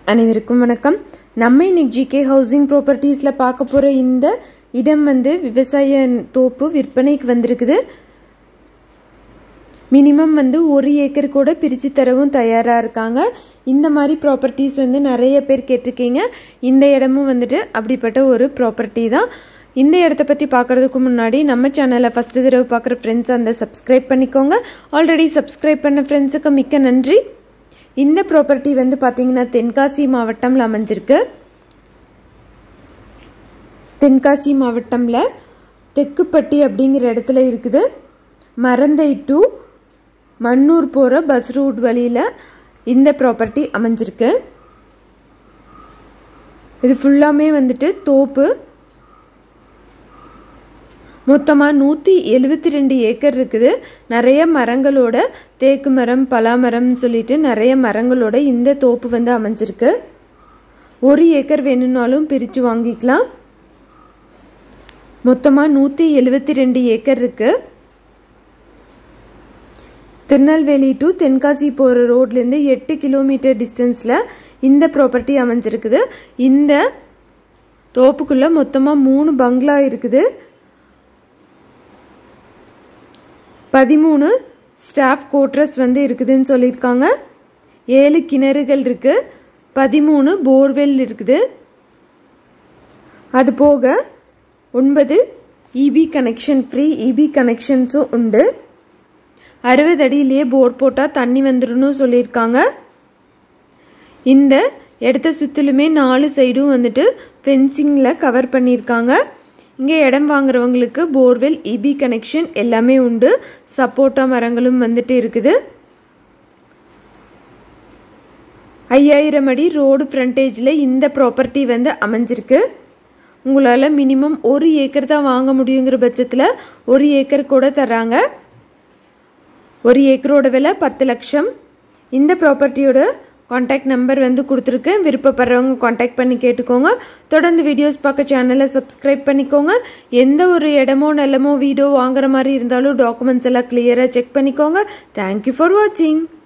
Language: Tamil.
அனைவருக்கும் வணக்கம் நம்ம இன்னைக்கு ஜிகே ஹவுசிங் ப்ராப்பர்ட்டிஸில் பார்க்க போகிற இந்த இடம் வந்து விவசாய தோப்பு விற்பனைக்கு வந்திருக்குது மினிமம் வந்து ஒரு ஏக்கர் கூட பிரித்து தரவும் தயாராக இருக்காங்க இந்த மாதிரி ப்ராப்பர்ட்டிஸ் வந்து நிறைய பேர் கேட்டிருக்கீங்க இந்த இடமும் வந்துட்டு அப்படிப்பட்ட ஒரு ப்ராப்பர்ட்டி தான் இந்த இடத்த பற்றி பார்க்குறதுக்கு முன்னாடி நம்ம சேனலை ஃபஸ்ட்டு தடவை பார்க்குற ஃப்ரெண்ட்ஸ் அந்த சப்ஸ்கிரைப் பண்ணிக்கோங்க ஆல்ரெடி சப்ஸ்கிரைப் பண்ண ஃப்ரெண்ட்ஸுக்கு மிக்க நன்றி இந்த ப்ராப்பர்ட்டி வந்து பார்த்தீங்கன்னா தென்காசி மாவட்டம்ல அமைஞ்சிருக்கு தென்காசி மாவட்டமில் தெக்குப்பட்டி அப்படிங்கிற இடத்துல இருக்குது மரந்தை டு மன்னூர் போகிற பஸ் ரூட் வழியில் இந்த ப்ராப்பர்ட்டி அமைஞ்சிருக்கு இது ஃபுல்லாமே வந்துட்டு தோப்பு மொத்தமாக நூற்றி எழுபத்தி ரெண்டு ஏக்கர் இருக்குது நிறைய மரங்களோட தேக்கு மரம் பலாமரம்னு சொல்லிட்டு நிறைய மரங்களோட இந்த தோப்பு வந்து அமைஞ்சிருக்கு ஒரு ஏக்கர் வேணும்னாலும் பிரித்து வாங்கிக்கலாம் மொத்தமாக நூற்றி எழுபத்தி ரெண்டு ஏக்கர் இருக்கு திருநெல்வேலி டு தென்காசி போகிற ரோட்லேருந்து எட்டு கிலோமீட்டர் டிஸ்டன்ஸில் இந்த ப்ராப்பர்ட்டி அமைஞ்சிருக்குது இந்த தோப்புக்குள்ளே மொத்தமாக மூணு பங்களா இருக்குது பதிமூணு ஸ்டாஃப் கோட்ரஸ் வந்து இருக்குதுன்னு சொல்லியிருக்காங்க ஏழு கிணறுகள் இருக்கு பதிமூணு போர்வெல் இருக்குது அது போக ஒன்பது இபி கனெக்ஷன் ஃப்ரீ இபி கனெக்ஷன்ஸும் உண்டு அறுபது அடியிலேயே போர் போட்டால் தண்ணி வந்துடும் சொல்லியிருக்காங்க இந்த இடத்த சுற்றிலுமே நாலு சைடும் வந்துட்டு ஃபென்சிங்கில் கவர் பண்ணியிருக்காங்க இங்கே இடம் வாங்குறவங்களுக்கு போர்வெல் இபி கனெக்ஷன் எல்லாமே உண்டு சப்போட்டா மரங்களும் வந்துட்டு இருக்குது ஐயாயிரம் அடி ரோடு ஃப்ரண்டேஜில் இந்த ப்ராப்பர்ட்டி வந்து அமைஞ்சிருக்கு உங்களால் மினிமம் ஒரு ஏக்கர் தான் வாங்க முடியுங்கிற பட்சத்தில் ஒரு ஏக்கர் கூட தர்றாங்க ஒரு ஏக்கரோட விலை பத்து லட்சம் இந்த ப்ராப்பர்ட்டியோட காண்டாக்ட் நம்பர் வந்து கொடுத்துருக்கேன் விருப்பப்படுறவங்க காண்டாக்ட் பண்ணி கேட்டுக்கோங்க தொடர்ந்து வீடியோஸ் பார்க்க சேனலை சப்ஸ்கிரைப் பண்ணிக்கோங்க எந்த ஒரு இடமோ நிலமோ வீடோ வாங்குற மாதிரி இருந்தாலும் டாக்குமெண்ட்ஸ் எல்லாம் கிளியராக செக் பண்ணிக்கோங்க தேங்க்யூ ஃபார் வாட்சிங்